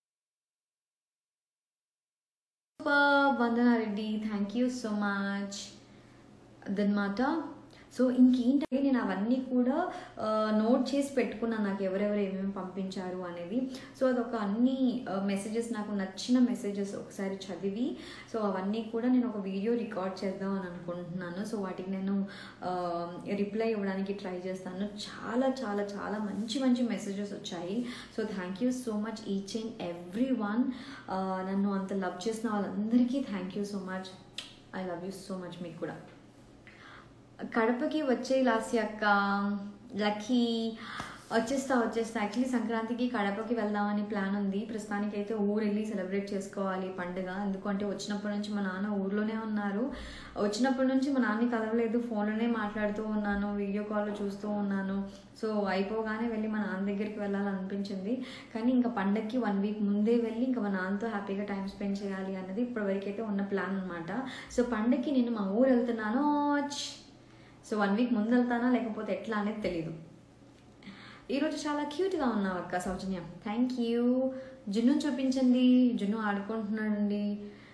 Speaker 1: super Vandana Reddy thank you so much అదనమాట సో ఇంకేంటంటే నేను అవన్నీ కూడా నోట్ చేసి పెట్టుకున్నాను నాకు ఎవరెవరు ఏమేమి పంపించారు అనేది సో అదొక అన్ని మెసేజెస్ నాకు నచ్చిన మెసేజెస్ ఒకసారి చదివి సో అవన్నీ కూడా నేను ఒక వీడియో రికార్డ్ చేద్దాం అని అనుకుంటున్నాను సో వాటికి నేను రిప్లై ఇవ్వడానికి ట్రై చేస్తాను చాలా చాలా చాలా మంచి మంచి మెసేజెస్ వచ్చాయి so thank you so much each and every one నన్ను అంత లవ్ చేసిన వాళ్ళందరికీ thank you so much I love you so much మీకు కూడా కడపకి వచ్చే లాస్య అక్క లక్కీ వచ్చేస్తా వచ్చేస్తా యాక్చువల్లీ సంక్రాంతికి కడపకి వెళ్దామని ప్లాన్ ఉంది ప్రస్తుతానికి అయితే ఊరు వెళ్ళి సెలబ్రేట్ చేసుకోవాలి పండుగ ఎందుకంటే వచ్చినప్పటి నుంచి మా నాన్న ఊర్లోనే ఉన్నారు వచ్చినప్పటి నుంచి మా నాన్నని కలవలేదు ఫోన్లోనే మాట్లాడుతూ ఉన్నాను వీడియో కాల్లో చూస్తూ ఉన్నాను సో అయిపోగానే వెళ్ళి మా నాన్న దగ్గరికి వెళ్ళాలనిపించింది కానీ ఇంకా పండగకి వన్ వీక్ ముందే వెళ్ళి ఇంకా మా నాన్నతో హ్యాపీగా టైం స్పెండ్ చేయాలి అన్నది ఇప్పటివరకు అయితే ఉన్న ప్లాన్ అనమాట సో పండగకి నేను మా ఊరు వెళ్తున్నాను సో వన్ వీక్ ముందు వెళ్తానా లేకపోతే ఎట్లా అనేది తెలీదు ఈరోజు చాలా క్యూట్గా ఉన్నావు అక్క సౌజన్య థ్యాంక్ యూ జున్ను చూపించండి జున్ను ఆడుకుంటున్నాడండి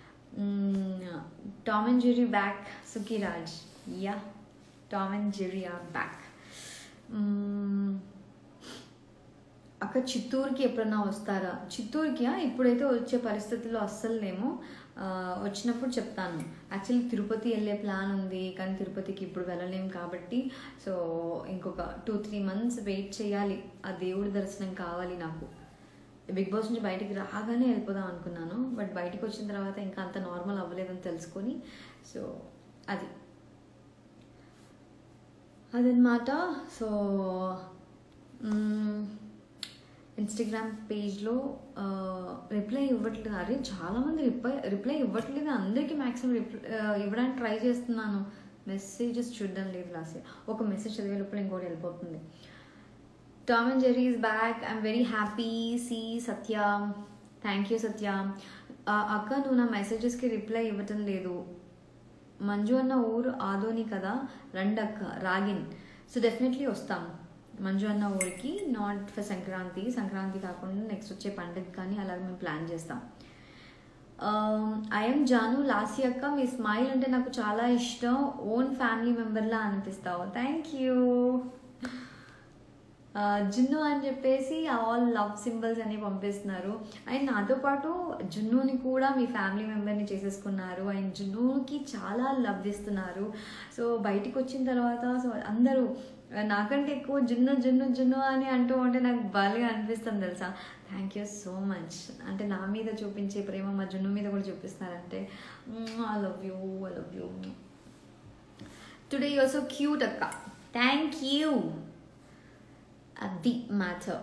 Speaker 1: Tom and Jerry back Sukhiraj yeah Tom and Jerry are back అక్క చిత్తూరుకి ఎప్పుడన్నా వస్తారా చిత్తూరుకి ఇప్పుడైతే వచ్చే పరిస్థితుల్లో అస్సలు లేము ఆ, వచ్చినప్పుడు చెప్తాను యాక్చువల్లీ తిరుపతి వెళ్ళే ప్లాన్ ఉంది కానీ తిరుపతికి ఇప్పుడు వెళ్ళలేము కాబట్టి సో ఇంకొక టూ త్రీ మంత్స్ వెయిట్ చేయాలి ఆ దేవుడి దర్శనం కావాలి నాకు బిగ్ బాస్ నుంచి బయటికి రాగానే వెళ్ళిపోదాం అనుకున్నాను బట్ బయటికి వచ్చిన తర్వాత ఇంకా అంత నార్మల్ అవ్వలేదని తెలుసుకొని సో అది అదనమాట సో ఇన్స్టాగ్రామ్ పేజ్లో రిప్లై ఇవ్వట్లేదు అరే చాలామంది రిప్లై రిప్లై ఇవ్వట్లేదు అందరికీ మ్యాక్సిమం రిప్లై ఇవ్వడానికి ట్రై చేస్తున్నాను మెసేజెస్ చూడడం లేదు లాస్ట్ ఒక మెసేజ్ చదివే లోపల ఇంకోటి వెళ్ళిపోతుంది Tom and Jerry is back I'm very happy సి సత్య థ్యాంక్ యూ సత్య ఆ, అక్క నువ్వు నా మెసేజెస్కి రిప్లై ఇవ్వటం లేదు మంజు అన్న ఊరు ఆదోని కదా రండక్క రాగిన్ సో డెఫినెట్లీ వస్తాం మంజు అన్న ఊరికి నాట్ ఫర్ సంక్రాంతి సంక్రాంతి కాకుండా నెక్స్ట్ వచ్చే పండుగ కానీ అలాగే మేము ప్లాన్ చేస్తాం ఐఎమ్ జాను లాస్ట్ అక్క మీ స్మైల్ అంటే నాకు చాలా ఇష్టం ఓన్ ఫ్యామిలీ మెంబర్లా అనిపిస్తావు థ్యాంక్ యూ ఆ, జున్ను అని చెప్పేసి ఆల్ లవ్ సింబల్స్ అని పంపిస్తున్నారు అండ్ నాతో పాటు జున్నుని కూడా మీ ఫ్యామిలీ మెంబర్ని చేసేసుకున్నారు అండ్ జున్నుకి చాలా లవ్ ఇస్తున్నారు సో బయటికి వచ్చిన తర్వాత సో అందరూ ఆ, నాకంటే ఎక్కువ జున్ను జున్ను జున్ను అని అంటూ ఉంటే నాకు బాగా అనిపిస్తుంది తెలుసా థ్యాంక్ యూ సో మచ్ అంటే నా మీద చూపించే ప్రేమ మా జున్ను మీద కూడా చూపిస్తున్నారంటే I love you I love you today you're so cute అక్క థ్యాంక్ యూ అది మ్యాటర్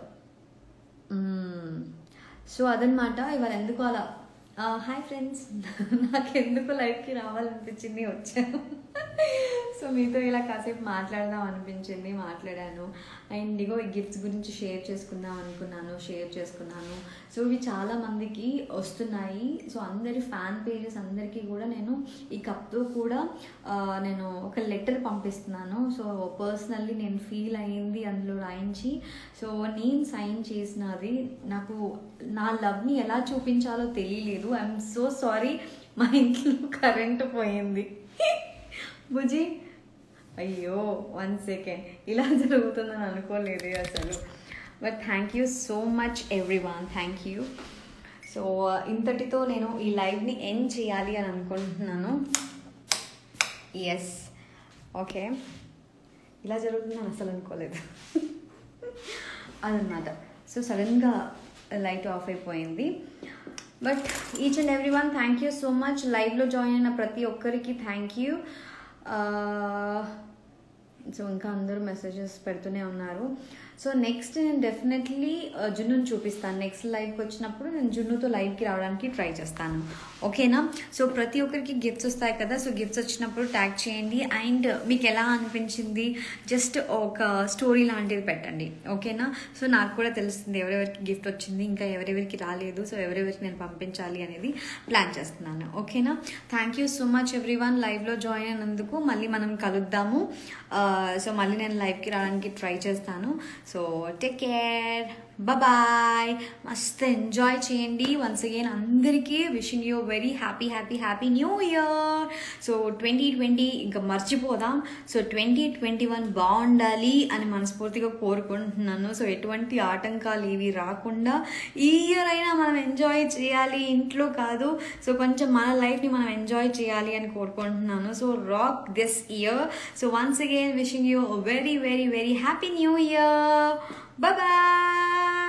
Speaker 1: సో అదనమాట ఇవాళ ఎందుకు అలా హాయ్ ఫ్రెండ్స్ నాకు ఎందుకు లైఫ్కి రావాలనిపించింది వచ్చాను సో మీతో ఇలా కాసేపు మాట్లాడదాం అనిపించింది మాట్లాడాను అండ్ ఇగో ఈ గిఫ్ట్స్ గురించి షేర్ చేసుకుందాం అనుకున్నాను షేర్ చేసుకున్నాను సో ఇవి చాలా మందికి వస్తున్నాయి సో అందరి ఫ్యాన్ పేజెస్ అందరికీ కూడా నేను ఈ కప్తో కూడా ఆ, నేను ఒక లెటర్ పంపిస్తున్నాను సో పర్సనల్లీ నేను ఫీల్ అయ్యింది అందులో రాయించి సో నేను సైన్ చేసినది నాకు నా లవ్ని ఎలా చూపించాలో తెలియలేదు ఐఎమ్ సో సారీ మా ఇంట్లో కరెంట్ పోయింది బుజీ అయ్యో వన్ సెకండ్ ఇలా జరుగుతుందని అనుకోలేదు అసలు but thank you so much every one thank you so ఇంతటితో నేను ఈ లైవ్ని ఎండ్ చేయాలి అని అనుకుంటున్నాను ఎస్ ఓకే ఇలా జరుగుతుందని అసలు అనుకోలేదు అదనమాట సో సడన్గా లైట్ ఆఫ్ అయిపోయింది but each and every one thank you so much లైవ్లో జాయిన్ అయిన ప్రతి ఒక్కరికి థ్యాంక్ యూ సో ఇంకా అందరూ మెసేజెస్ పెడుతూనే ఉన్నారు సో నెక్స్ట్ నేను డెఫినెట్లీ జున్నుని చూపిస్తాను నెక్స్ట్ లైవ్కి వచ్చినప్పుడు నేను జున్నుతో లైవ్కి రావడానికి ట్రై చేస్తాను ఓకేనా సో ప్రతి ఒక్కరికి గిఫ్ట్స్ వస్తాయి కదా సో గిఫ్ట్స్ వచ్చినప్పుడు ట్యాగ్ చేయండి అండ్ మీకు ఎలా అనిపించింది జస్ట్ ఒక స్టోరీ లాంటిది పెట్టండి ఓకేనా సో నాకు కూడా తెలుస్తుంది ఎవరెవరికి గిఫ్ట్ వచ్చింది ఇంకా ఎవరెవరికి రాలేదు సో ఎవరెవరికి నేను పంపించాలి అనేది ప్లాన్ చేస్తున్నాను ఓకేనా thank you so much everyone లైవ్లో జాయిన్ అయినందుకు మళ్ళీ మనం కలుద్దాము సో మళ్ళీ నేను లైవ్కి రావడానికి ట్రై చేస్తాను సో టేక్ కేర్ బాయ్ మస్త్ ఎంజాయ్ చేయండి వన్స్ అగైన్ అందరికీ wishing you very happy happy happy new year so twenty twenty ఇంకా మర్చిపోదాం సో ట్వంటీ ట్వంటీ వన్ బాగుండాలి అని మనస్ఫూర్తిగా కోరుకుంటున్నాను సో ఎటువంటి ఆటంకాలు ఇవి రాకుండా ఈ ఇయర్ అయినా మనం ఎంజాయ్ చేయాలి ఇంట్లో కాదు సో కొంచెం మన లైఫ్ని మనం ఎంజాయ్ చేయాలి అని కోరుకుంటున్నాను so rock this year so once again wishing you very very very happy new year bye